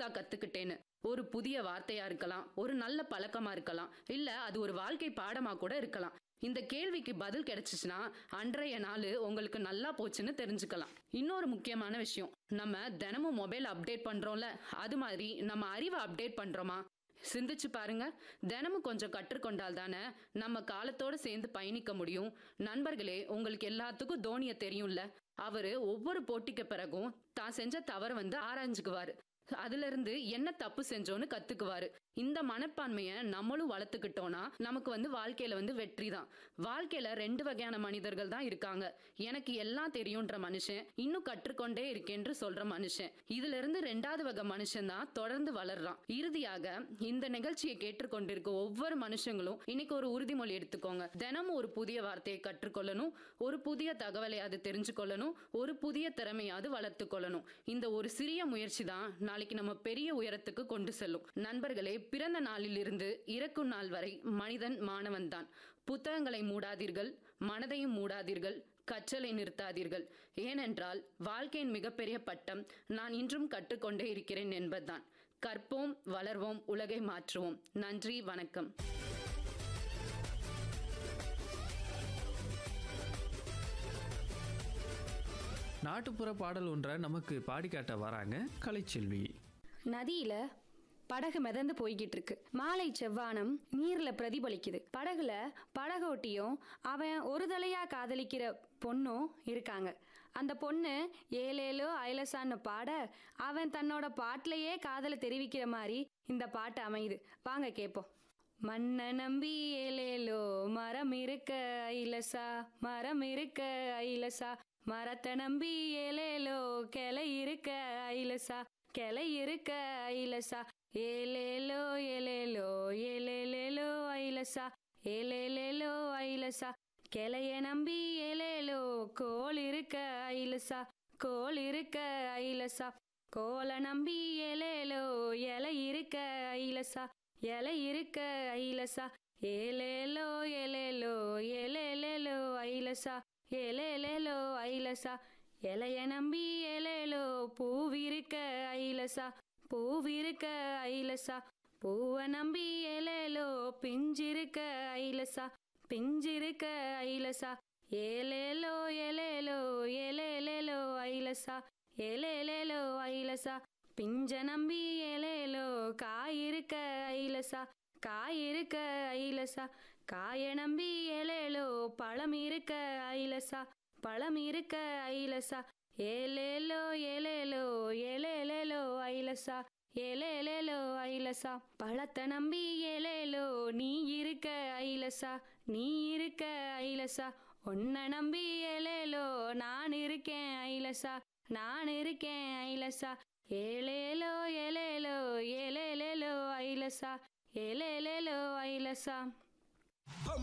புதுசா கத்துக்கிட்டேன்னு ஒரு புதிய வார்த்தையா இருக்கலாம் ஒரு நல்ல பழக்கமா இருக்கலாம் இல்ல அது ஒரு வாழ்க்கை பாடமா கூட இருக்கலாம் இந்த கேள்விக்கு பதில் கிடைச்சிச்சுன்னா அன்றைய நாள் உங்களுக்கு நல்லா போச்சுன்னு தெரிஞ்சுக்கலாம் இன்னொரு முக்கியமான விஷயம் நம்ம தினமும் மொபைல் அப்டேட் பண்றோம்ல அது மாதிரி நம்ம அறிவை அப்டேட் பண்றோமா சிந்திச்சு பாருங்க தினமும் கொஞ்சம் கற்றுக்கொண்டால் தானே நம்ம காலத்தோட சேர்ந்து பயணிக்க முடியும் நண்பர்களே உங்களுக்கு எல்லாத்துக்கும் தோனிய தெரியும்ல அவரு ஒவ்வொரு போட்டிக்கு பிறகும் தான் செஞ்ச தவறை வந்து ஆராய்ஞ்சுக்குவாரு அதுல இருந்து என்ன தப்பு செஞ்சோன்னு கத்துக்குவாரு இந்த மனப்பான்மைய நம்மளும் வளர்த்துக்கிட்டோம்னா நமக்கு வந்து வாழ்க்கையில வந்து வெற்றி தான் வாழ்க்கையில ரெண்டு வகையான மனிதர்கள் தான் இருக்காங்க எனக்கு எல்லாம் தெரியுன்ற மனுஷன் இன்னும் கற்றுக்கொண்டே இருக்கேன்று சொல்ற மனுஷன் இதுல இருந்து ரெண்டாவது வகை மனுஷன் தான் தொடர்ந்து வளர்றான் இறுதியாக இந்த நிகழ்ச்சியை கேட்டுக்கொண்டிருக்க ஒவ்வொரு மனுஷங்களும் இன்னைக்கு ஒரு உறுதிமொழி எடுத்துக்கோங்க தினமும் ஒரு புதிய வார்த்தையை கற்றுக்கொள்ளணும் ஒரு புதிய தகவலை அது தெரிஞ்சுக்கொள்ளணும் ஒரு புதிய திறமையாவது வளர்த்து கொள்ளணும் இந்த ஒரு சிறிய முயற்சி தான் நாளைக்கு நம்ம பெரிய உயரத்துக்கு கொண்டு செல்லும் நண்பர்களே பிறந்த நாளில் இருந்து இறக்கும் நாள் வரை மனிதன் மாணவன் தான் புத்தகங்களை மூடாதீர்கள் மனதையும் மூடாதீர்கள் கற்றலை நிறுத்தாதீர்கள் ஏனென்றால் வாழ்க்கையின் மிகப்பெரிய பட்டம் நான் இன்றும் கற்றுக்கொண்டே இருக்கிறேன் என்பதுதான் கற்போம் வளர்வோம் உலகை மாற்றுவோம் நன்றி வணக்கம் நாட்டுப்புற பாடல் ஒன்றை நமக்கு பாடி காட்ட வராங்க கலைச்செல்வி நதியில படகு மிதந்து போய்கிட்டு இருக்கு மாலை செவ்வானம் நீர்ல பிரதிபலிக்குது படகுல படகோட்டியும் அவன் ஒரு தலையா காதலிக்கிற பொண்ணும் இருக்காங்க அந்த பொண்ணு ஏலேலோ ஐலசான்னு பாட அவன் தன்னோட பாட்டிலேயே காதலை தெரிவிக்கிற மாதிரி இந்த பாட்டு அமையுது வாங்க கேட்போம் மண்ண நம்பி ஏலேலோ மரம் இருக்க ஐலசா மரம் இருக்க ஐலசா மரத்தை நம்பி ஏலேலோ கிளை இருக்க ஐலசா கிளை இருக்க ஐலசா ஏலேலோ ஏலேலோ ஏலேலேலோ ஐலசா ஏலேலேலோ ஐலசா கிளைய நம்பி ஏலேலோ கோல் இருக்க ஐலசா கோல் இருக்க ஐலசா கோலை நம்பி ஏலேலோ இலை இருக்க ஐலசா இலை இருக்க ஐலசா ஏலேலோ ஏலேலோ ஏலேலேலோ ஐலசா ஏலேலேலோ ஐலசா இலைய நம்பி ஏலேலோ பூவிருக்க ஐலசா பூவிருக்க ஐலசா பூவை நம்பி ஏலேலோ பிஞ்சிருக்க ஐலசா பிஞ்சிருக்க ஐலசா ஏலேலோ ஏலேலோ ஏலேலேலோ ஐலசா ஏலேலேலோ ஐலசா பிஞ்ச நம்பி ஏலேலோ காயிருக்க ஐலசா காயிருக்க ஐலசா காய நம்பி ஏலேலோ பழம் இருக்க ஐலசா பழம் இருக்க ஐலசா ஏலேலோ ஏலேலோ ஏலேலேலோ ஐலசா ஏலேலேலோ ஐலசா பழத்தை நம்பி ஏலேலோ நீ இருக்க ஐலசா நீ இருக்க ஐலசா உன்னை நம்பி ஏலேலோ நான் இருக்கேன் ஐலசா நான் இருக்கேன் ஐலசா ஏலேலோ ஏலேலோ ஏலேலேலோ ஐலசா ஏலேலேலோ ஐலசா